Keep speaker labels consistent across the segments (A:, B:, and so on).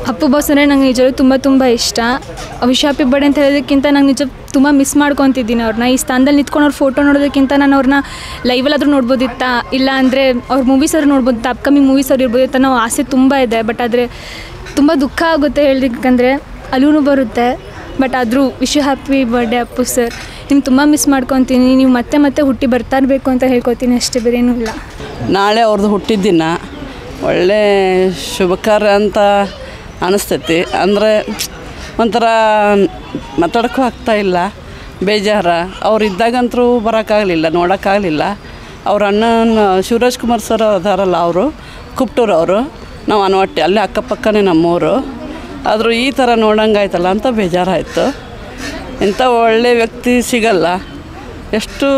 A: Appu boss ಅಂದರೆ ನಂಗೆ ನಿಜವೂ ತುಂಬ ತುಂಬ ಇಷ್ಟ ವಿಶ್ ಹ್ಯಾಪಿ ಬರ್ಡೇ ಅಂತ ಹೇಳೋದಕ್ಕಿಂತ ನಂಗೆ ನಿಜ ತುಂಬ ಮಿಸ್ ಮಾಡ್ಕೊತಿದ್ದೀನಿ ಅವ್ರನ್ನ ಈ ಸ್ಥಾನದಲ್ಲಿ ನಿಂತ್ಕೊಂಡು ಅವ್ರ ಫೋಟೋ ನೋಡೋದಕ್ಕಿಂತ ನಾನು ಅವ್ರನ್ನ ಲೈವಲ್ಲಾದರೂ ನೋಡ್ಬೋದಿತ್ತಾ ಇಲ್ಲ ಅಂದರೆ ಅವ್ರ ಮೂವೀಸ್ ಅವ್ರು ನೋಡ್ಬೋದಿತ್ತು ಅಪ್ಕಮಿಂಗ್ ಮೂವೀಸ್ ಅವ್ರು ಇರ್ಬೋದಿತ್ತು ಅನ್ನೋ ಆಸೆ ತುಂಬ ಇದೆ ಬಟ್ ಆದರೆ ತುಂಬ ದುಃಖ ಆಗುತ್ತೆ ಹೇಳಬೇಕಂದ್ರೆ ಅಲ್ಲೂ ಬರುತ್ತೆ ಬಟ್ ಆದರೂ wish happy birthday Appu sir ನಿಮ್ಗೆ ತುಂಬ ಮಿಸ್ ಮಾಡ್ಕೊತೀನಿ ನೀವು ಮತ್ತೆ ಮತ್ತೆ ಹುಟ್ಟಿ ಬರ್ತಾ ಇರಬೇಕು ಅಂತ ಹೇಳ್ಕೊತೀನಿ ಅಷ್ಟೇ ಬೇರೇನೂ ಇಲ್ಲ
B: ನಾಳೆ ಅವ್ರದ್ದು ಹುಟ್ಟಿದ್ದಿನ ಒಳ್ಳೆ ಶುಭಕರ ಅಂತ ಅನಿಸ್ತೈತಿ ಅಂದರೆ ಒಂಥರ ಮಾತಾಡೋಕ್ಕೂ ಆಗ್ತಾ ಇಲ್ಲ ಬೇಜಾರ ಅವ್ರು ಇದ್ದಾಗಂತರೂ ಬರೋಕ್ಕಾಗಲಿಲ್ಲ ನೋಡೋಕ್ಕಾಗಲಿಲ್ಲ ಅವ್ರ ಅಣ್ಣನ ಶಿವರಾಜ್ ಕುಮಾರ್ ಸರ್ ಅದಾರಲ್ಲ ಅವರು ಕುಪ್ಟೂರು ಅವರು ನಾವು ಅನವಟ್ಟಿ ಅಲ್ಲೇ ಅಕ್ಕಪಕ್ಕನೇ ನಮ್ಮೂರು ಆದರೂ ಈ ಥರ ನೋಡಂಗಾಯ್ತಲ್ಲ ಅಂತ ಬೇಜಾರಾಯಿತು ಇಂಥ ಒಳ್ಳೆ ವ್ಯಕ್ತಿ ಸಿಗಲ್ಲ ಎಷ್ಟು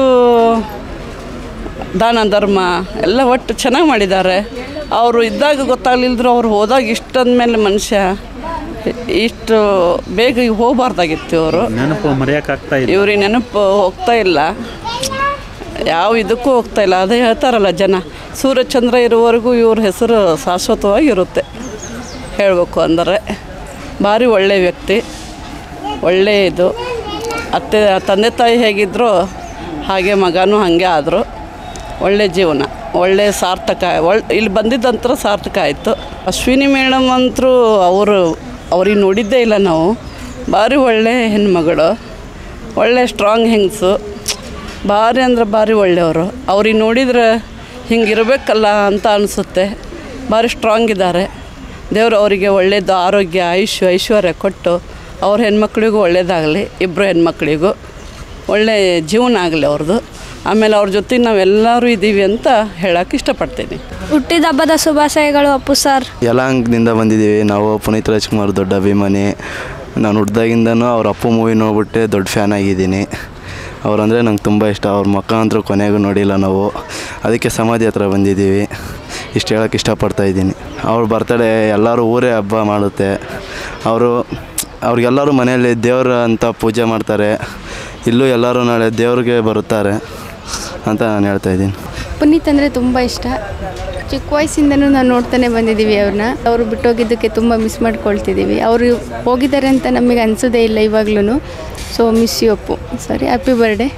B: ದಾನ ಧರ್ಮ ಎಲ್ಲ ಒಟ್ಟು ಚೆನ್ನಾಗಿ ಮಾಡಿದ್ದಾರೆ ಅವರು ಇದ್ದಾಗ ಗೊತ್ತಾಗಲಿಲ್ದ್ರು ಅವ್ರು ಹೋದಾಗ ಇಷ್ಟಂದ ಮೇಲೆ ಮನುಷ್ಯ ಇಷ್ಟು ಬೇಗ ಹೋಗಬಾರ್ದಾಗಿತ್ತು ಇವರು
C: ನೆನಪು ಮರೆಯೋಕ್ಕಾಗ್ತಾ ಇಲ್ಲ
B: ಇವ್ರಿಗೆ ನೆನಪು ಹೋಗ್ತಾ ಇಲ್ಲ ಯಾವ ಇದಕ್ಕೂ ಹೋಗ್ತಾ ಇಲ್ಲ ಅದೇ ಹೇಳ್ತಾರಲ್ಲ ಜನ ಸೂರ್ಯಚಂದ್ರ ಇರುವವರೆಗೂ ಇವ್ರ ಹೆಸರು ಶಾಶ್ವತವಾಗಿ ಇರುತ್ತೆ ಹೇಳಬೇಕು ಅಂದರೆ ಭಾರಿ ಒಳ್ಳೆ ವ್ಯಕ್ತಿ ಒಳ್ಳೆ ಇದು ಅತ್ತೆ ತಂದೆ ತಾಯಿ ಹೇಗಿದ್ರೋ ಹಾಗೆ ಮಗನೂ ಹಾಗೆ ಆದರು ಒಳ್ಳೆ ಜೀವನ ಒಳ್ಳೆ ಸಾರ್ಥಕ ಒಳ್ ಇಲ್ಲಿ ಬಂದಿದ್ದಂತರ ಸಾರ್ಥಕ ಆಯಿತು ಅಶ್ವಿನಿ ಮೇಡಮ್ ಅಂತರೂ ಅವರು ಅವ್ರಿಗೆ ನೋಡಿದ್ದೇ ಇಲ್ಲ ನಾವು ಭಾರಿ ಒಳ್ಳೆ ಹೆಣ್ಮಗಳು ಒಳ್ಳೆ ಸ್ಟ್ರಾಂಗ್ ಹೆಂಗಸು ಭಾರಿ ಅಂದ್ರೆ ಭಾರಿ ಒಳ್ಳೆಯವರು ಅವ್ರಿಗೆ ನೋಡಿದ್ರೆ ಹಿಂಗಿರಬೇಕಲ್ಲ ಅಂತ ಅನಿಸುತ್ತೆ ಭಾರಿ ಸ್ಟ್ರಾಂಗ್ ಇದ್ದಾರೆ ದೇವರು ಅವರಿಗೆ ಒಳ್ಳೆಯದು ಆರೋಗ್ಯ ಆಯುಷ್ಯ ಐಶ್ವರ್ಯ ಕೊಟ್ಟು ಅವ್ರ ಹೆಣ್ಮಕ್ಳಿಗೂ ಒಳ್ಳೆಯದಾಗಲಿ ಇಬ್ಬರು ಹೆಣ್ಮಕ್ಳಿಗೂ ಒಳ್ಳೆ ಜೀವನ ಆಗಲಿ ಅವ್ರದ್ದು ಆಮೇಲೆ ಅವ್ರ ಜೊತೆ ನಾವೆಲ್ಲರೂ ಇದ್ದೀವಿ ಅಂತ ಹೇಳೋಕೆ ಇಷ್ಟಪಡ್ತೀನಿ
A: ಹುಟ್ಟಿದ ಹಬ್ಬದ ಶುಭಾಶಯಗಳು ಅಪ್ಪು ಸರ್
D: ಯಲಾಂಗ್ನಿಂದ ಬಂದಿದ್ದೀವಿ ನಾವು ಪುನೀತ್ ರಾಜ್ಕುಮಾರ್ ದೊಡ್ಡ ಅಭಿಮಾನಿ ನಾನು ಹುಡ್ದಾಗಿಂದನೂ ಅವ್ರ ಅಪ್ಪು ಮೂವಿ ನೋಡ್ಬಿಟ್ಟೆ ದೊಡ್ಡ ಫ್ಯಾನ್ ಆಗಿದ್ದೀನಿ ಅವರಂದರೆ ನಂಗೆ ತುಂಬ ಇಷ್ಟ ಅವ್ರ ಮಕ್ಕ ಅಂತೂ ಕೊನೆಗೂ ನೋಡಿಲ್ಲ ನಾವು ಅದಕ್ಕೆ ಸಮಾಧಿ ಹತ್ರ ಬಂದಿದ್ದೀವಿ ಇಷ್ಟು ಹೇಳೋಕ್ಕೆ ಇಷ್ಟಪಡ್ತಾ ಇದ್ದೀನಿ ಅವ್ರ ಬರ್ತಡೇ ಎಲ್ಲರೂ ಊರೇ ಹಬ್ಬ ಮಾಡುತ್ತೆ ಅವರು ಅವ್ರಿಗೆಲ್ಲರೂ ಮನೆಯಲ್ಲಿ ದೇವ್ರ ಅಂತ ಪೂಜೆ ಮಾಡ್ತಾರೆ ಇಲ್ಲೂ ಎಲ್ಲರೂ ನಾಳೆ ದೇವ್ರಿಗೆ ಬರುತ್ತಾರೆ ಅಂತ ನಾನು ಹೇಳ್ತಾ ಇದ್ದೀನಿ
E: ಪುನೀತ್ ಅಂದರೆ ತುಂಬ ಇಷ್ಟ ಚಿಕ್ಕ ವಯಸ್ಸಿಂದನೂ ನಾವು ನೋಡ್ತಾನೆ ಬಂದಿದ್ದೀವಿ ಅವ್ರನ್ನ ಅವರು ಬಿಟ್ಟೋಗಿದ್ದಕ್ಕೆ ತುಂಬ ಮಿಸ್ ಮಾಡ್ಕೊಳ್ತಿದ್ದೀವಿ ಅವರು ಹೋಗಿದ್ದಾರೆ ಅಂತ ನಮಗೆ ಅನಿಸೋದೇ ಇಲ್ಲ ಇವಾಗ್ಲೂ ಸೊ ಮಿಸ್ ಯು ಅಪ್ಪು ಸರಿ ಹ್ಯಾಪಿ ಬರ್ಡೇ